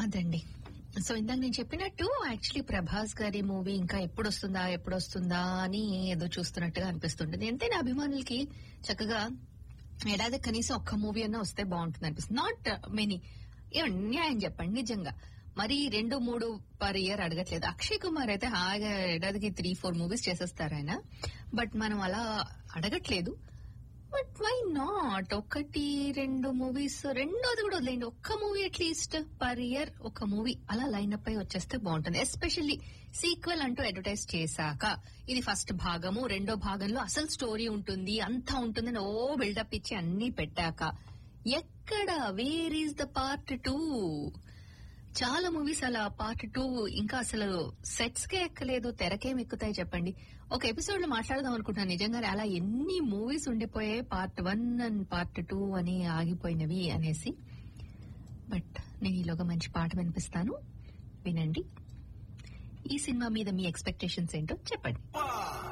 అదండి సో ఇందాక నేను చెప్పినట్టు యాక్చువల్లీ ప్రభాస్ గారి మూవీ ఇంకా ఎప్పుడు వస్తుందా ఎప్పుడు వస్తుందా అని ఏదో చూస్తున్నట్టుగా అనిపిస్తుంటుంది ఎంతైనా అభిమానులకి చక్కగా ఏడాది కనీసం ఒక్క మూవీ అన్నా వస్తే బాగుంటుంది అనిపిస్తుంది నాట్ మెనీ ఏమండి న్యాయం చెప్పండి నిజంగా మరి రెండు మూడు పర్ ఇయర్ అడగట్లేదు అక్షయ్ కుమార్ అయితే హాయిగా ఏడాదికి త్రీ ఫోర్ మూవీస్ చేసేస్తారు ఆయన బట్ మనం అలా అడగట్లేదు బట్ వై నాట్ ఒకటి రెండు మూవీస్ రెండోది కూడా వదిలేండి ఒక్క మూవీ అట్లీస్ట్ పర్ ఇయర్ ఒక మూవీ అలా లైనప్ అయి వచ్చేస్తే బాగుంటుంది ఎస్పెషల్లీ సీక్వెల్ అంటూ అడ్వర్టైజ్ చేశాక ఇది ఫస్ట్ భాగము రెండో భాగంలో అసలు స్టోరీ ఉంటుంది అంతా ఉంటుందని ఓ బిల్డప్ ఇచ్చి అన్ని పెట్టాక ఎక్కడ where is the part two చాలా మూవీస్ అలా పార్ట్ టూ ఇంకా అసలు సెట్స్ కే ఎక్కలేదు తెరకేం ఎక్కుతాయి చెప్పండి ఒక ఎపిసోడ్ లో మాట్లాడదాం అనుకుంటున్నాను నిజంగానే అలా ఎన్ని మూవీస్ ఉండిపోయాయి part one and part two అని ఆగిపోయినవి అనేసి బట్ నేను ఈలోగా మంచి పాట వినిపిస్తాను వినండి ఈ సినిమా మీద మీ ఎక్స్పెక్టేషన్స్ ఏంటో చెప్పండి